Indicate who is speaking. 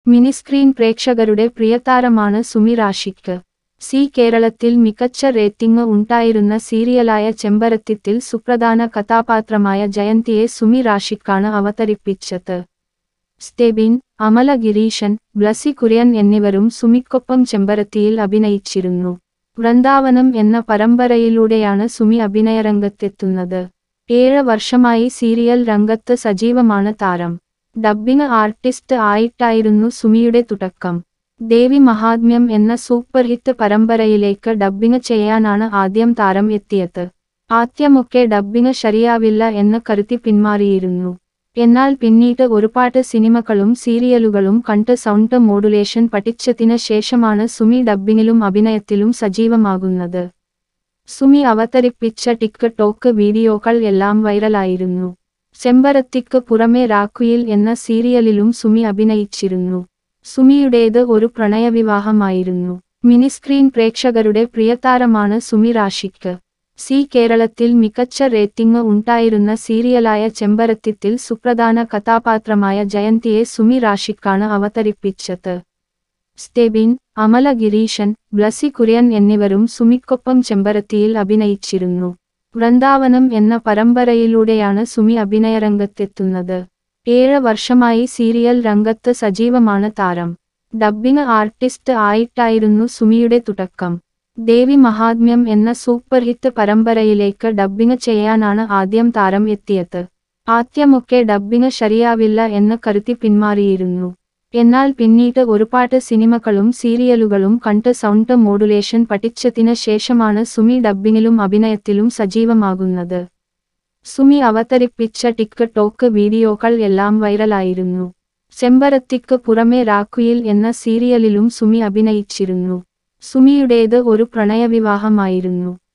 Speaker 1: mini screen പ്രേക്ഷകരുടെ പ്രിയതാരമാണ് Sumi റാഷിക്ക് C കേരളത്തിൽ മികച്ച റേറ്റിംഗ് ഉണ്ടായിരുന്ന സീരിയലായ ചെമ്പരത്തിത്തിൽ സുപ്രധാന കഥാപാത്രമായ ജയന്തിയെ സുമി റാഷിക്കാണ് അവതരിപ്പിച്ചത് സ്റ്റെബിൻ അമല ഗിരീശൻ ബ്ലസി കുര്യൻ എന്നിവരും സുമിക്കൊപ്പം ചെമ്പരത്തിയിൽ അഭിനയിച്ചിരുന്നു വൃന്ദാവനം എന്ന പരമ്പരയിലൂടെയാണ് സുമി അഭിനയരംഗത്തെത്തുന്നത് ഏഴ് വർഷമായി സീരിയൽ രംഗത്ത് സജീവമാണ് താരം ഡബ്ബിംഗ് ആർട്ടിസ്റ്റ് ആയിട്ടായിരുന്നു സുമിയുടെ തുടക്കം ദേവി മഹാത്മ്യം എന്ന സൂപ്പർ ഹിറ്റ് പരമ്പരയിലേക്ക് ഡബ്ബിംഗ് ചെയ്യാനാണ് ആദ്യം താരം എത്തിയത് ആദ്യമൊക്കെ ഡബ്ബിംഗ് ശരിയാവില്ല എന്ന് കരുതി പിന്മാറിയിരുന്നു എന്നാൽ പിന്നീട് ഒരുപാട് സിനിമകളും സീരിയലുകളും കണ്ട് സൗണ്ട് മോഡുലേഷൻ പഠിച്ചതിന് ശേഷമാണ് സുമി ഡബ്ബിങ്ങിലും അഭിനയത്തിലും സജീവമാകുന്നത് സുമി അവതരിപ്പിച്ച ടിക്ക് ടോക്ക് വീഡിയോകൾ എല്ലാം വൈറലായിരുന്നു ചെമ്പരത്തിക്ക് പുറമെ രാക്കുയിൽ എന്ന സീരിയലിലും സുമി അഭിനയിച്ചിരുന്നു സുമിയുടേത് ഒരു പ്രണയവിവാഹമായിരുന്നു മിനിസ്ക്രീൻ പ്രേക്ഷകരുടെ പ്രിയതാരമാണ് സുമി റാഷിക്ക് സി കേരളത്തിൽ മികച്ച റേറ്റിംഗ് ഉണ്ടായിരുന്ന സീരിയലായ ചെമ്പരത്തിത്തിൽ സുപ്രധാന കഥാപാത്രമായ ജയന്തിയെ സുമി റാഷിക്കാണ് അവതരിപ്പിച്ചത് സ്റ്റെബിൻ അമല ഗിരീശൻ ബ്ലസി കുര്യൻ എന്നിവരും സുമിക്കൊപ്പം ചെമ്പരത്തിയിൽ അഭിനയിച്ചിരുന്നു വൃന്ദാവനം എന്ന പരമ്പരയിലൂടെയാണ് സുമി അഭിനയരംഗത്തെത്തുന്നത് ഏഴ് വർഷമായി സീരിയൽ രംഗത്ത് സജീവമാണ് താരം ഡബ്ബിംഗ് ആർട്ടിസ്റ്റ് ആയിട്ടായിരുന്നു സുമിയുടെ തുടക്കം ദേവി മഹാത്മ്യം എന്ന സൂപ്പർ ഹിറ്റ് പരമ്പരയിലേക്ക് ഡബ്ബിംഗ് ചെയ്യാനാണ് ആദ്യം താരം എത്തിയത് ആദ്യമൊക്കെ ഡബ്ബിംഗ് ശരിയാവില്ല എന്ന് കരുതി പിന്മാറിയിരുന്നു എന്നാൽ പിന്നീട് ഒരുപാട് സിനിമകളും സീരിയലുകളും കണ്ട് സൗണ്ട് മോഡുലേഷൻ പഠിച്ചതിന് ശേഷമാണ് സുമി ഡബ്ബിങ്ങിലും അഭിനയത്തിലും സജീവമാകുന്നത് സുമി അവതരിപ്പിച്ച ടിക്ക് ടോക്ക് വീഡിയോകൾ എല്ലാം വൈറലായിരുന്നു ചെമ്പരത്തിക്ക് പുറമെ രാക്കുയിൽ എന്ന സീരിയലിലും സുമി അഭിനയിച്ചിരുന്നു സുമിയുടേത് ഒരു പ്രണയവിവാഹമായിരുന്നു